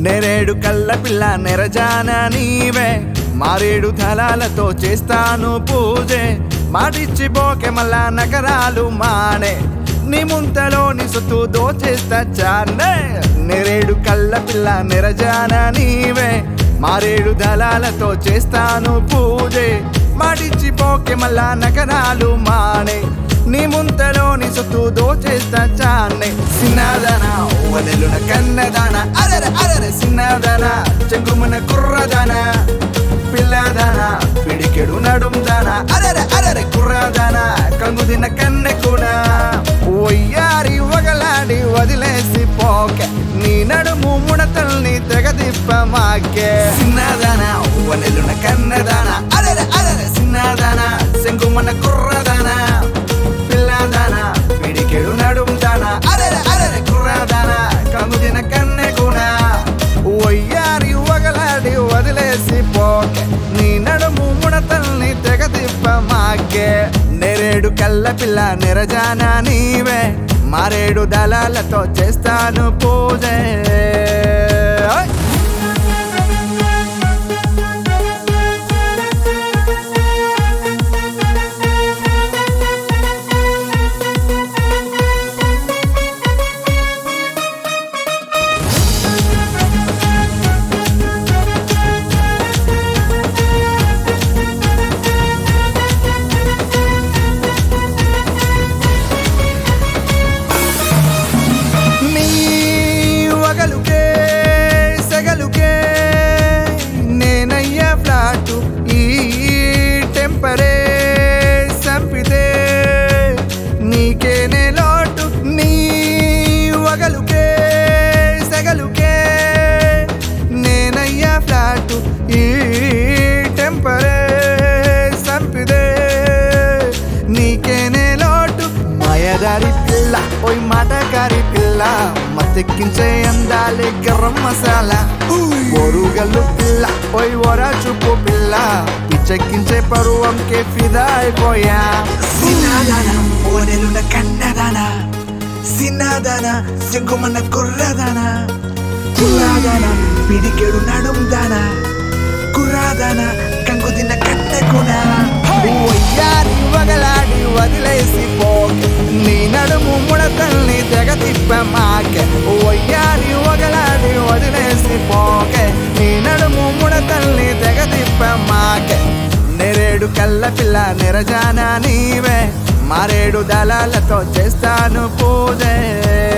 నెరేడు కళ్ళ పిల్ల నెరజాన నీవే మారేడు దళాలతో చేస్తాను పూజే మాటిచ్చి పోకే మళ్ళా నగరాలు మానే నీ ముంతలోని సొత్తు దోచేస్తా చానే నెరేడు కళ్ళ పిల్ల నెరజాన నీవే మారేడు దళాలతో చేస్తాను పూజే మాటిచ్చి పోకే మళ్ళా నగరాలు మానే నీ ముంతలోని సొత్తు దోచేస్తా చానే సిన్నదాన వనెలున కన్నదాన అరర అరర సిన్నదాన చెంగుమన కుర్రదాన పిల్లదాన పిడికెడు నడుం దాన అరర అరర కుర్రదాన కంగుదిన కన్నె కూడా ఒయ్యారి వగలాడి వదిలేసి పోకే నీ నడుము ముడతల్ని తెగదిప్ప మాకే సిన్నదాన వనెలున కన్నదాన అరర అరర సిన్నదాన శంకుమన కుర్రదాన పిల్లదాన పిడికెడు నడుం దాన అరర అరర కుర్రదాన కంగుదిన కన్నె కూడా ఒయ్యారి వగలాడి వదిలేసి పోకే నీ నడుము ముడతల్ని తెగదిప్ప మాకే నెరేడు కళ్ళ పిల్ల నెరజాన నీవే మారేడు దళాలతో చేస్తాను పూజే ఓయ్! నీ వగలుకే సెగలుకే నేనయ్యా ఫ్లాటు ఈ టెంపరే సంపితే నీకేనే లోటు నీ వగలుకే సెగలుకే నేనయ్యా ఫ్లాటు ఈ టెంపరే సంపిదే నీకేనే లోటు మాయదారి పిల్ల ఓయ్ మాటగారి పిల్ల మత్తెక్కించే అందాలే గరం మసాలా ఒరుగల్లు పిల్ల ఓయ్ ఒరా చూపు పిల్ల పిచ్చెక్కించే పరువంకే ఫిదా అయిపోయా సినాదాన ఓనెలున కన్నదాన సినాదాన సింగుమన్న కుర్రదాన కుర్రాదాన పిడికెడు నడుం దాన కుర్రాదాన కంగుదిన కన్నెకున ఒయ్యారి వగలాడి వదిలేసి పోకే నీ నడుము ముడతల్ని తెగ తిప్ప మాకే ఒయ్యారి వగలాడి వదిలేసి పోకే నీ నడుము ముడతల్ని తెగ తిప్ప మాకే నెరేడు కళ్ళ పిల్ల నెరజాన నీవే మారేడు దళాలతో చేస్తాను పూజే